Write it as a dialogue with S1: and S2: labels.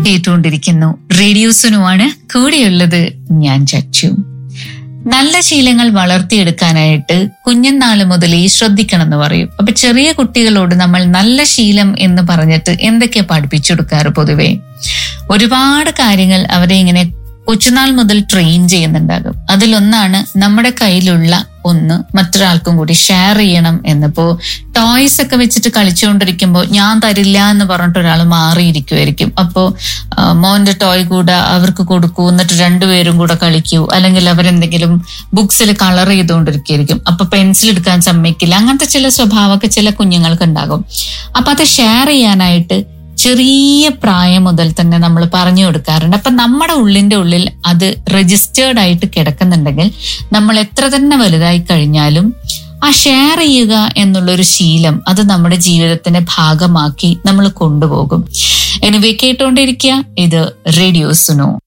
S1: കേട്ടുകൊണ്ടിരിക്കുന്നു റേഡിയോ സുനുവാണ് കൂടെയുള്ളത് ഞാൻ ചച്ചു നല്ല ശീലങ്ങൾ വളർത്തിയെടുക്കാനായിട്ട് കുഞ്ഞുനാള് മുതലേ ശ്രദ്ധിക്കണം എന്ന് പറയും അപ്പൊ ചെറിയ കുട്ടികളോട് നമ്മൾ നല്ല ശീലം എന്ന് പറഞ്ഞിട്ട് എന്തൊക്കെയാ പഠിപ്പിച്ചു കൊടുക്കാറ് പൊതുവെ ഒരുപാട് കാര്യങ്ങൾ അവരെ ഇങ്ങനെ കൊച്ചുനാൾ മുതൽ ട്രെയിൻ ചെയ്യുന്നുണ്ടാകും അതിലൊന്നാണ് നമ്മുടെ കയ്യിലുള്ള ഒന്ന് മറ്റൊരാൾക്കും കൂടി ഷെയർ ചെയ്യണം എന്നിപ്പോ ടോയ്സ് ഒക്കെ വെച്ചിട്ട് കളിച്ചുകൊണ്ടിരിക്കുമ്പോൾ ഞാൻ തരില്ല എന്ന് പറഞ്ഞിട്ട് ഒരാൾ മാറിയിരിക്കുമായിരിക്കും അപ്പോ ആ, മോന്റെ ടോയ് കൂടെ അവർക്ക് കൊടുക്കൂ എന്നിട്ട് രണ്ടുപേരും കൂടെ കളിക്കൂ അല്ലെങ്കിൽ അവരെന്തെങ്കിലും ബുക്സിൽ കളർ ചെയ്തുകൊണ്ടിരിക്കുകയായിരിക്കും അപ്പൊ പെൻസിൽ എടുക്കാൻ സമ്മതിക്കില്ല അങ്ങനത്തെ ചില സ്വഭാവമൊക്കെ ചില കുഞ്ഞുങ്ങൾക്ക് ഉണ്ടാകും അപ്പൊ അത് ഷെയർ ചെയ്യാനായിട്ട് ചെറിയ പ്രായം മുതൽ തന്നെ നമ്മൾ പറഞ്ഞു കൊടുക്കാറുണ്ട് അപ്പൊ നമ്മുടെ ഉള്ളിന്റെ ഉള്ളിൽ അത് രജിസ്റ്റേർഡ് ആയിട്ട് കിടക്കുന്നുണ്ടെങ്കിൽ നമ്മൾ എത്ര തന്നെ വലുതായി കഴിഞ്ഞാലും ആ ഷെയർ ചെയ്യുക എന്നുള്ളൊരു ശീലം അത് നമ്മുടെ ജീവിതത്തിന്റെ ഭാഗമാക്കി നമ്മൾ കൊണ്ടുപോകും എനിവേ കേട്ടോണ്ടിരിക്കുക ഇത് റേഡിയോ സുനോ